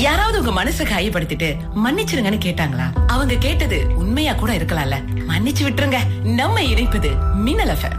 யாராவது உங்க மனசை காயப்படுத்திட்டு மன்னிச்சிருங்கன்னு கேட்டாங்களா அவங்க கேட்டது உண்மையா கூட இருக்கலாம்ல மன்னிச்சு விட்டுருங்க நம்ம இணைப்பது மின்னல் எஃப்எம்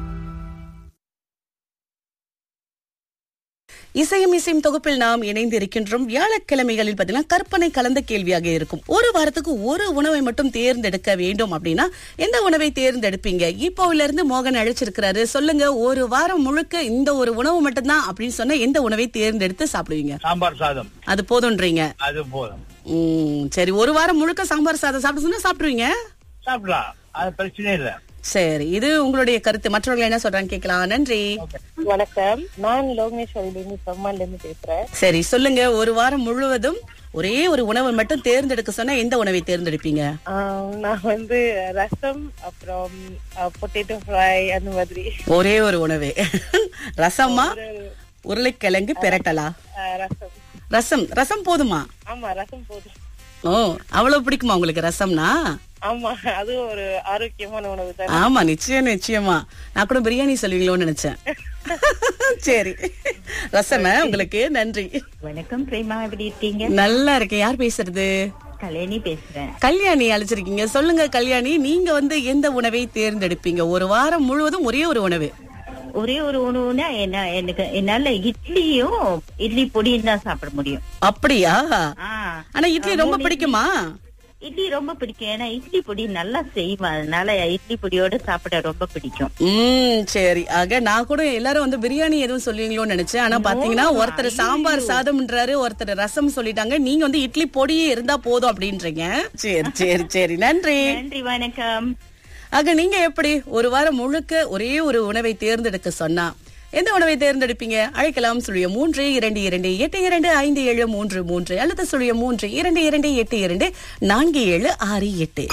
இசையும் இசையும் தொகுப்பில் நாம் இணைந்து இருக்கின்றோம் வியாழக்கிழமைகளில் பார்த்தீங்கன்னா கற்பனை கலந்த கேள்வியாக இருக்கும் ஒரு வாரத்துக்கு ஒரு உணவை மட்டும் தேர்ந்தெடுக்க வேண்டும் அப்படின்னா எந்த உணவை தேர்ந்தெடுப்பீங்க இப்போல இருந்து மோகன் அழைச்சிருக்கிறாரு சொல்லுங்க ஒரு வாரம் முழுக்க இந்த ஒரு உணவு மட்டும்தான் அப்படின்னு சொன்னா எந்த உணவை தேர்ந்தெடுத்து சாப்பிடுவீங்க சாம்பார் சாதம் அது போதும்ன்றீங்க அது போதும் உம் சரி ஒரு வாரம் முழுக்க சாம்பார் சாதம் சாப்பிட சொன்னா சாப்பிடுவீங்க சாப்பிடலாம் அது பிரச்சனை இல்ல சரி இது உங்களுடைய கருத்து மற்றவர்கள் என்ன சொல்றாங்க கேட்கலாம் நன்றி வணக்கம் நான் லோகேஸ்வரில இருந்து செம்மான்ல இருந்து பேசுறேன் சரி சொல்லுங்க ஒரு வாரம் முழுவதும் ஒரே ஒரு உணவை மட்டும் தேர்ந்தெடுக்க சொன்னா எந்த உணவை தேர்ந்தெடுப்பீங்க ஆஹ் நான் வந்து ரசம் அப்புறம் பொட்டேட்டோ ஃப்ரை அந்த மாதிரி ஒரே ஒரு உணவே ரசமா உருளைக்கிழங்கு பெரட்டலா ஆஹ் ரசம் ரசம் ரசம் போதுமா ஆமா ரசம் போதும் ஓ அவ்வளவு பிடிக்குமா உங்களுக்கு ரசம்னா ஆமா அதுவும் ஒரு ஆரோக்கியமான உணவு தான் ஆமா நிச்சயம் நிச்சயமா நான் கூட பிரியாணி சொல்லுவீங்களோன்னு நினைச்சேன் சரி ரசம உங்களுக்கு நன்றி வணக்கம் பிரேமா எப்படி இருக்கீங்க நல்லா இருக்கேன் யார் பேசுறது கல்யாணி பேசுறேன் கல்யாணி அழைச்சிருக்கீங்க சொல்லுங்க கல்யாணி நீங்க வந்து எந்த உணவை தேர்ந்தெடுப்பீங்க ஒரு வாரம் முழுவதும் ஒரே ஒரு உணவு ஒரே ஒரு உணவுனா என்ன எனக்கு என்னால இட்லியும் இட்லி பொடியும் தான் சாப்பிட முடியும் அப்படியா ஆ, ஆனா இட்லி ரொம்ப மூணு பிடிக்குமா இட்லி ரொம்ப பிடிக்கும் ஏன்னா இட்லி பொடி நல்லா செய்வேன் அதனால இட்லி பொடியோட சாப்பிட ரொம்ப பிடிக்கும் ம் சரி ஆக நான் கூட எல்லாரும் வந்து பிரியாணி எதுவும் சொல்லுவீங்களோன்னு நினைச்சேன் ஆனா பாத்தீங்கன்னா ஒருத்தர் சாம்பார் சாதம்ன்றாரு ஒருத்தர் ரசம் சொல்லிட்டாங்க நீங்க வந்து இட்லி பொடியே இருந்தா போதும் அப்படின்றீங்க சரி சரி சரி நன்றி நன்றி வணக்கம் ஆக நீங்க எப்படி ஒரு வாரம் முழுக்க ஒரே ஒரு உணவை தேர்ந்தெடுக்க சொன்னா எந்த உணவை தேர்ந்தெடுப்பீங்க அழைக்கலாம் சொல்லிய மூன்று இரண்டு இரண்டு எட்டு இரண்டு ஐந்து ஏழு மூன்று மூன்று அல்லது சொல்லிய மூன்று இரண்டு இரண்டு எட்டு இரண்டு நான்கு ஏழு ஆறு எட்டு